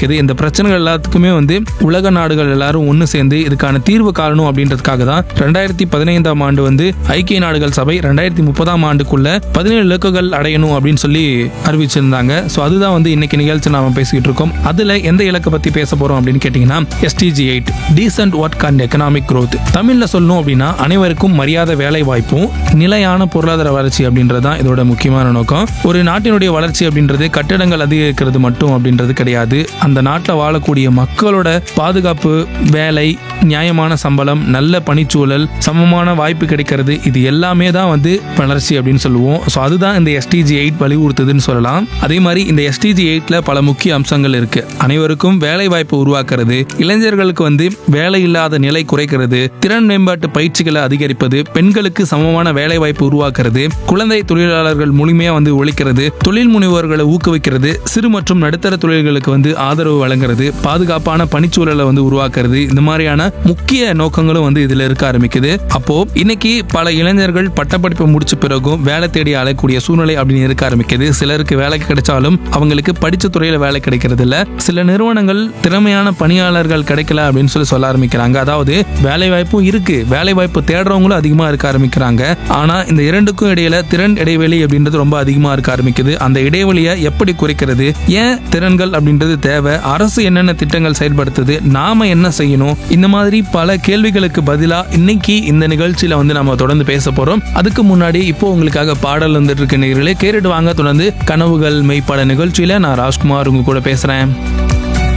ஆரம்பிக்குது இந்த பிரச்சனைகள் எல்லாத்துக்குமே வந்து உலக நாடுகள் எல்லாரும் ஒன்று சேர்ந்து இதுக்கான தீர்வு காணணும் அப்படின்றதுக்காக தான் ரெண்டாயிரத்தி பதினைந்தாம் ஆண்டு வந்து ஐக்கிய நாடுகள் சபை ரெண்டாயிரத்தி முப்பதாம் ஆண்டுக்குள்ள பதினேழு இலக்குகள் அடையணும் அப்படின்னு சொல்லி அறிவிச்சிருந்தாங்க ஸோ அதுதான் வந்து இன்னைக்கு நிகழ்ச்சி நாம பேசிக்கிட்டு இருக்கோம் அதுல எந்த இலக்கை பத்தி பேச போறோம் அப்படின்னு கேட்டீங்கன்னா SDG eight decent work and economic growth தமிழ்ல சொல்லணும் அப்படின்னா அனைவருக்கும் மரியாதை வேலை வாய்ப்பும் நிலையான பொருளாதார வளர்ச்சி அப்படின்றது தான் இதோட முக்கியமான நோக்கம் ஒரு நாட்டினுடைய வளர்ச்சி அப்படின்றது கட்டிடங்கள் அதிகரிக்கிறது மட்டும் அப்படின்றது கிடையாது அந்த நாட்டில் வாழக்கூடிய மக்களோட பாதுகாப்பு வேலை நியாயமான சம்பளம் நல்ல பணிச்சூழல் சமமான வாய்ப்பு கிடைக்கிறது இது எல்லாமே தான் வந்து வளர்ச்சி அப்படின்னு சொல்லுவோம் ஸோ அதுதான் இந்த எஸ்டிஜி எயிட் வலியுறுத்துதுன்னு சொல்லலாம் அதே மாதிரி இந்த எஸ்டிஜி எயிட்ல பல முக்கிய அம்சங்கள் இருக்கு அனைவருக்கும் வேலை வாய்ப்பு உருவாக்குறது இளைஞர்களுக்கு வந்து வேலை இல்லாத நிலை குறைக்கிறது திறன் மேம்பாட்டு பயிற்சிகளை அதிகரிப்பது பெண்களுக்கு சமமான வேலை வாய்ப்பு உருவாக்குறது குழந்தை தொழிலாளர்கள் முழுமையா வந்து ஒழிக்கிறது தொழில் முனைவோர்களை ஊக்குவிக்கிறது சிறு மற்றும் நடுத்தர தொழில்களுக்கு வந்து ஆதரவு வழங்குறது பாதுகாப்பான பணிச்சூழலை வந்து உருவாக்குறது இந்த மாதிரியான முக்கிய நோக்கங்களும் வந்து இதுல இருக்க ஆரம்பிக்குது அப்போ இன்னைக்கு பல இளைஞர்கள் பட்டப்படிப்பு முடிச்ச பிறகும் வேலை தேடி அலையக்கூடிய சூழ்நிலை அப்படின்னு இருக்க ஆரம்பிக்குது சிலருக்கு வேலை கிடைச்சாலும் அவங்களுக்கு படிச்ச துறையில வேலை கிடைக்கிறது இல்ல சில நிறுவனங்கள் திறமையான பணியாளர்கள் கிடைக்கல அப்படின்னு சொல்லி சொல்ல ஆரம்பிக்கிறாங்க அதாவது வேலை வாய்ப்பும் இருக்கு வேலை வாய்ப்பு தேடுறவங்களும் அதிகமா இருக்க ஆரம்பிக்கிறாங்க ஆனா இந்த இரண்டுக்கும் இடையில திறன் இடைவெளி அப்படின்றது ரொம்ப அதிகமா இருக்க ஆரம்பிக்குது அந்த இடைவெளியை எப்படி குறைக்கிறது ஏன் திறன்கள் அப்படின்றது தேவை அரசு என்னென்ன திட்டங்கள் செயல்படுத்துது நாம என்ன செய்யணும் இந்த மாதிரி பல கேள்விகளுக்கு பதிலா இன்னைக்கு இந்த நிகழ்ச்சியில வந்து நம்ம தொடர்ந்து பேச போறோம் அதுக்கு முன்னாடி இப்போ உங்களுக்காக பாடல் வந்துட்டு இருக்க நேர்களே கேட்டுட்டு வாங்க தொடர்ந்து கனவுகள் மெய்ப்பட நிகழ்ச்சியில நான் ராஜ்குமார் உங்க கூட பேசுறேன்